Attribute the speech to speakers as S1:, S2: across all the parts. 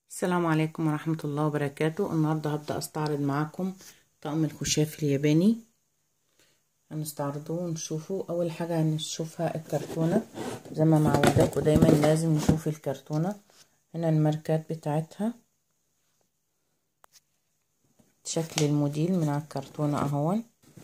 S1: السلام عليكم ورحمة الله وبركاته النهاردة هبدأ استعرض معاكم طقم الخشاف الياباني هنستعرضه ونشوفه اول حاجة هنشوفها الكرتونة زي ما معوداكم دايما لازم نشوف الكرتونة هنا الماركات بتاعتها شكل الموديل من على الكرتونة اهون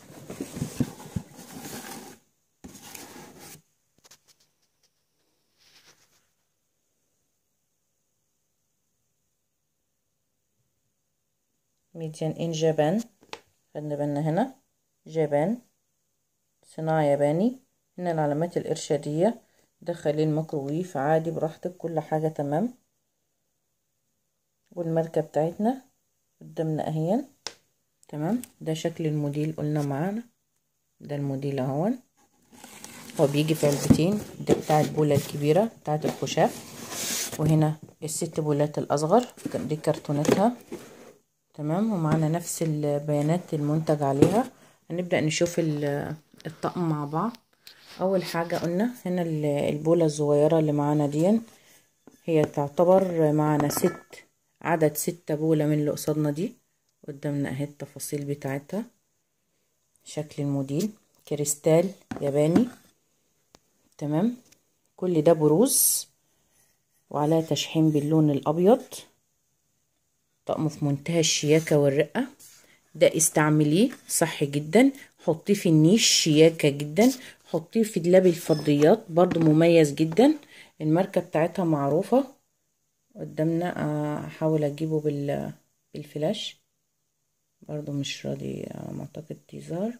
S1: ميديان ان جابان خدنا بالنا هنا جابان صناعة ياباني هنا العلامات الإرشادية دخلي الميكروويف عادي براحتك كل حاجة تمام والماركة بتاعتنا قدامنا اهين تمام ده شكل الموديل قلنا معانا ده الموديل اهون هو بيجي في علبتين ده بتاع البولة الكبيرة بتاعت الخشاف وهنا الست بولات الأصغر دي كرتونتها تمام ومعانا نفس البيانات المنتج عليها هنبدأ نشوف الطقم مع بعض أول حاجة قلنا هنا البولة الصغيرة اللي معانا دي هي تعتبر معانا ست عدد ستة بولة من اللي قصادنا دي قدامنا اهي التفاصيل بتاعتها شكل الموديل كريستال ياباني تمام كل ده بروز وعليها تشحيم باللون الأبيض طقم في منتهى الشياكة والرقة ده استعمليه صح جدا حطيه في النيش شياكة جدا حطيه في دولاب الفضيات برضو مميز جدا الماركة بتاعتها معروفة قدامنا احاول اجيبه بالفلاش برضو مش راضي معتقد تيزار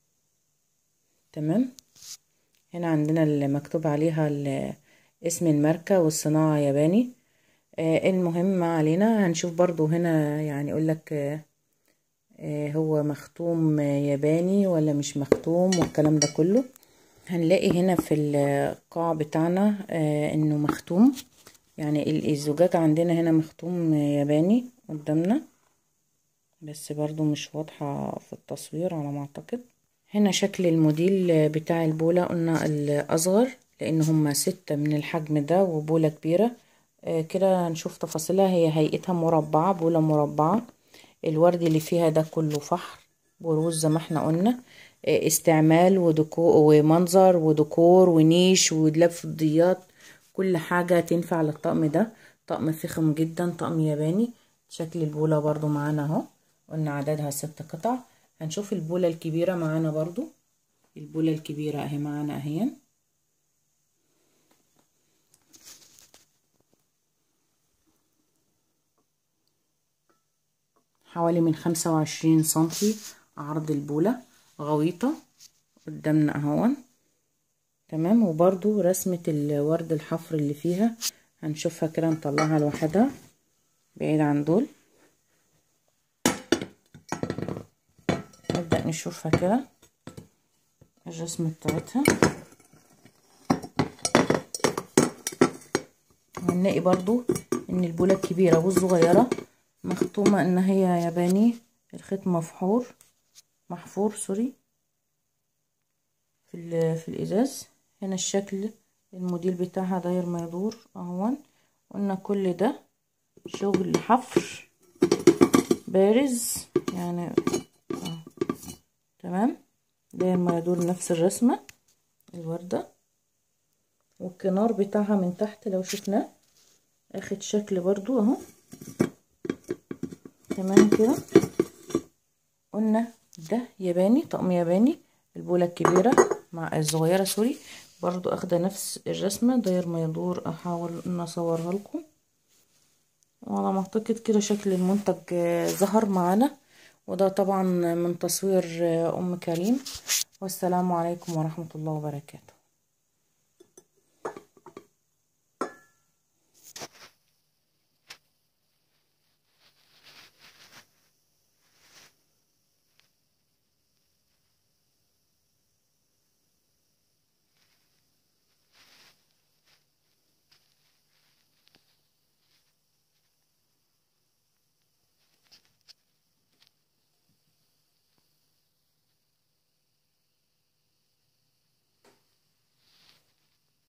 S1: تمام هنا عندنا المكتوب عليها اسم الماركة والصناعة ياباني آه المهم ما علينا هنشوف برضو هنا يعني يقول لك آه آه هو مختوم ياباني ولا مش مختوم والكلام ده كله هنلاقي هنا في القاع بتاعنا انه مختوم يعني الزجاج عندنا هنا مختوم ياباني قدامنا بس برضو مش واضحة في التصوير على ما اعتقد هنا شكل الموديل بتاع البولة قلنا الاصغر لان هما ستة من الحجم ده وبولة كبيرة آه كده هنشوف تفاصيلها هي هيئتها مربعة بولة مربعة الورد اللي فيها ده كله فحر بروز زي ما احنا قلنا آه استعمال وديكور ومنظر وديكور ونيش ودلاب فضيات كل حاجة تنفع للطقم ده طقم فخم جدا طقم ياباني شكل البولة برضو معانا اهو قلنا عددها ست قطع هنشوف البولة الكبيرة معانا برضو البولة الكبيرة اهي معانا اهي حوالي من خمسة وعشرين سنتي عرض البولة غويطة قدامنا اهون تمام وبرضو رسمة الورد الحفر اللي فيها هنشوفها كده نطلعها لوحدها بعيد عن دول نبدأ نشوفها كده الرسمة بتاعتها هنلاقي برضو ان البولة الكبيرة والصغيرة مختومة ان هي ياباني الخيط مفحور محفور سوري في, في الازاز هنا الشكل الموديل بتاعها داير ما يدور اهون قلنا كل ده شغل حفر بارز يعني اه تمام داير ما يدور نفس الرسمة الوردة والكنار بتاعها من تحت لو شفناه اخد شكل برضو اهو تمام كده قلنا ده ياباني طقم ياباني البولة الكبيرة مع الصغيرة سوري برضو اخده نفس الرسمة داير ما يدور احاول ان اصورها لكم وعلى ما اعتقد كده شكل المنتج ظهر معانا وده طبعا من تصوير ام كريم والسلام عليكم ورحمة الله وبركاته